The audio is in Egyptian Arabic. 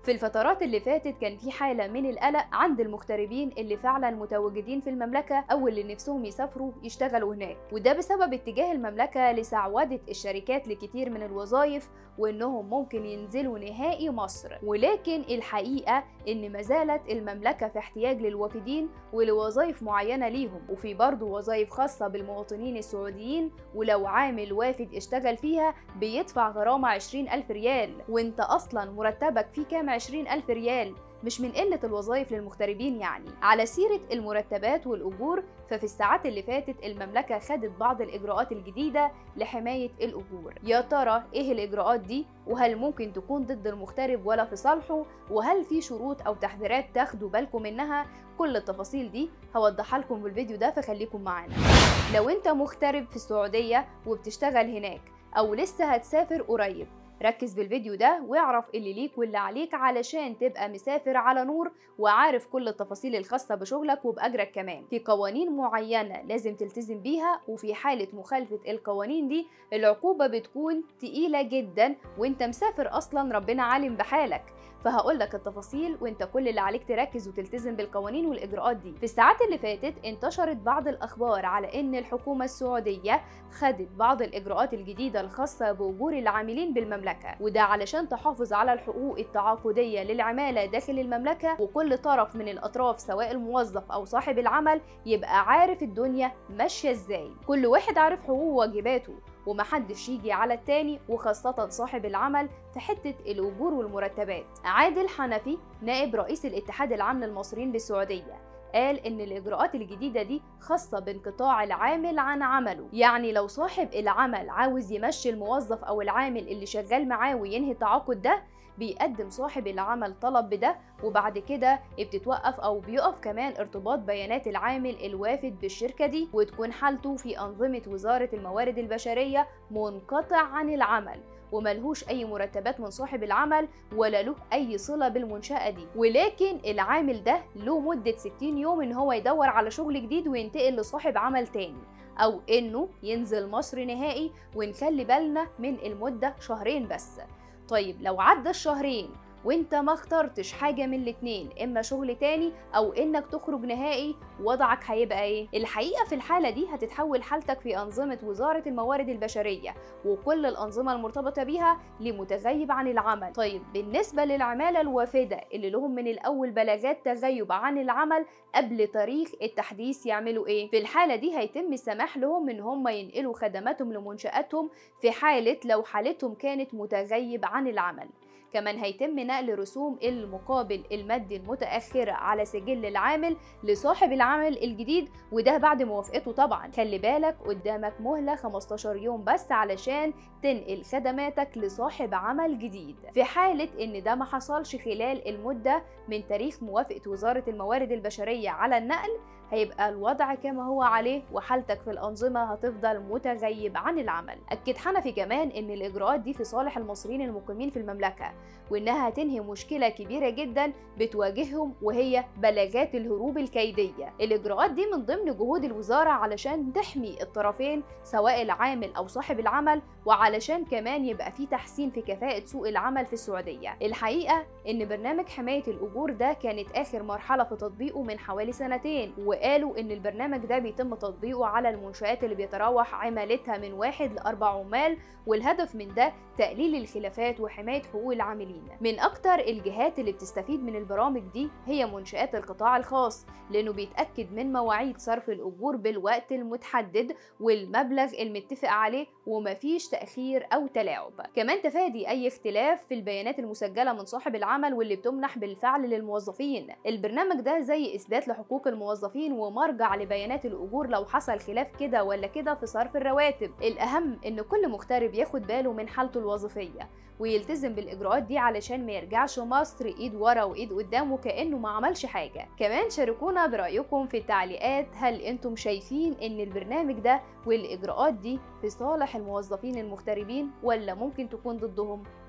في الفترات اللي فاتت كان في حالة من القلق عند المغتربين اللي فعلا متواجدين في المملكة أو اللي نفسهم يسافروا يشتغلوا هناك وده بسبب اتجاه المملكة لسعودة الشركات لكتير من الوظائف وإنهم ممكن ينزلوا نهائي مصر ولكن الحقيقة إن ما زالت المملكة في احتياج للوافدين ولوظائف معينة ليهم وفي برضه وظائف خاصة بالمواطنين السعوديين ولو عامل وافد اشتغل فيها بيدفع غرامة 20 ألف ريال وانت أصلا مرتبك فيه كام 20 ألف ريال مش من قلة الوظائف للمغتربين يعني على سيرة المرتبات والأجور ففي الساعات اللي فاتت المملكة خدت بعض الإجراءات الجديدة لحماية الأجور يا ترى إيه الإجراءات دي وهل ممكن تكون ضد المغترب ولا في صالحه وهل في شروط أو تحذيرات تاخدوا بالكم منها كل التفاصيل دي هوضحها لكم في الفيديو ده فخليكم معانا لو انت مغترب في السعودية وبتشتغل هناك أو لسه هتسافر قريب ركز في الفيديو ده واعرف اللي ليك واللي عليك علشان تبقى مسافر على نور وعارف كل التفاصيل الخاصة بشغلك وبأجرك كمان في قوانين معينة لازم تلتزم بيها وفي حالة مخالفة القوانين دي العقوبة بتكون تقيلة جدا وانت مسافر أصلا ربنا عالم بحالك فهقول لك التفاصيل وانت كل اللي عليك تركز وتلتزم بالقوانين والاجراءات دي في الساعات اللي فاتت انتشرت بعض الاخبار على ان الحكومه السعوديه خدت بعض الاجراءات الجديده الخاصه باجور العاملين بالمملكه وده علشان تحافظ على الحقوق التعاقديه للعماله داخل المملكه وكل طرف من الاطراف سواء الموظف او صاحب العمل يبقى عارف الدنيا ماشيه ازاي كل واحد عارف حقوقه وواجباته ومحدش يجي على التاني وخاصة صاحب العمل في حتة الأجور والمرتبات عادل حنفي نائب رئيس الاتحاد العام للمصريين بالسعودية قال إن الإجراءات الجديدة دي خاصة بانقطاع العامل عن عمله يعني لو صاحب العمل عاوز يمشي الموظف أو العامل اللي شغال معاه وينهي التعاقد ده بيقدم صاحب العمل طلب بده وبعد كده بتتوقف او بيقف كمان ارتباط بيانات العامل الوافد بالشركه دي وتكون حالته في انظمه وزاره الموارد البشريه منقطع عن العمل وملهوش اي مرتبات من صاحب العمل ولا له اي صله بالمنشاه دي ولكن العامل ده له مده 60 يوم ان هو يدور على شغل جديد وينتقل لصاحب عمل تاني او انه ينزل مصر نهائي ونخلي بالنا من المده شهرين بس طيب لو عدى الشهرين وانت ما اخترتش حاجه من الاتنين اما شغل تاني او انك تخرج نهائي وضعك هيبقى ايه الحقيقه في الحاله دي هتتحول حالتك في انظمه وزاره الموارد البشريه وكل الانظمه المرتبطه بيها لمتغيب عن العمل طيب بالنسبه للعماله الوافده اللي لهم من الاول بلاغات تغيب عن العمل قبل تاريخ التحديث يعملوا ايه في الحاله دي هيتم السماح لهم ان هم ينقلوا خدماتهم لمنشاتهم في حاله لو حالتهم كانت متغيب عن العمل كمان هيتم نقل رسوم المقابل المادي المتأخرة على سجل العامل لصاحب العمل الجديد وده بعد موافقته طبعا خلي بالك قدامك مهلة 15 يوم بس علشان تنقل خدماتك لصاحب عمل جديد في حالة ان ده ما حصلش خلال المدة من تاريخ موافقة وزارة الموارد البشرية على النقل هيبقى الوضع كما هو عليه وحالتك في الأنظمة هتفضل متغيب عن العمل أكد حنفي كمان إن الإجراءات دي في صالح المصريين المقيمين في المملكة وإنها هتنهي مشكلة كبيرة جدا بتواجههم وهي بلاغات الهروب الكيدية الإجراءات دي من ضمن جهود الوزارة علشان تحمي الطرفين سواء العامل أو صاحب العمل وعلشان كمان يبقى في تحسين في كفاءة سوق العمل في السعودية الحقيقة إن برنامج حماية الأجور ده كانت آخر مرحلة في تطبيقه من حوالي سنتين وقالوا إن البرنامج ده بيتم تطبيقه على المنشآت اللي بيتراوح عمالتها من واحد لأربع عمال والهدف من ده تقليل الخلافات وحماية حقوق العاملين من أكتر الجهات اللي بتستفيد من البرامج دي هي منشآت القطاع الخاص لأنه بيتأكد من مواعيد صرف الأجور بالوقت المتحدد والمبلغ المتفق عليه ومفيش تأخير أو تلاعب كمان تفادي أي اختلاف في البيانات المسجلة من صاحب العمل واللي بتمنح بالفعل للموظفين البرنامج ده زي إثبات لحقوق الموظفين ومرجع لبيانات الأجور لو حصل خلاف كده ولا كده في صرف الرواتب الأهم إن كل مغترب ياخد باله من حالته الوظيفية ويلتزم بالإجراءات دي علشان ما يرجعش مصر إيد ورا وإيد قدام وكأنه ما عملش حاجة كمان شاركونا برأيكم في التعليقات هل أنتم شايفين إن البرنامج ده والإجراءات دي في صالح الموظفين المغتربين ولا ممكن تكون ضدهم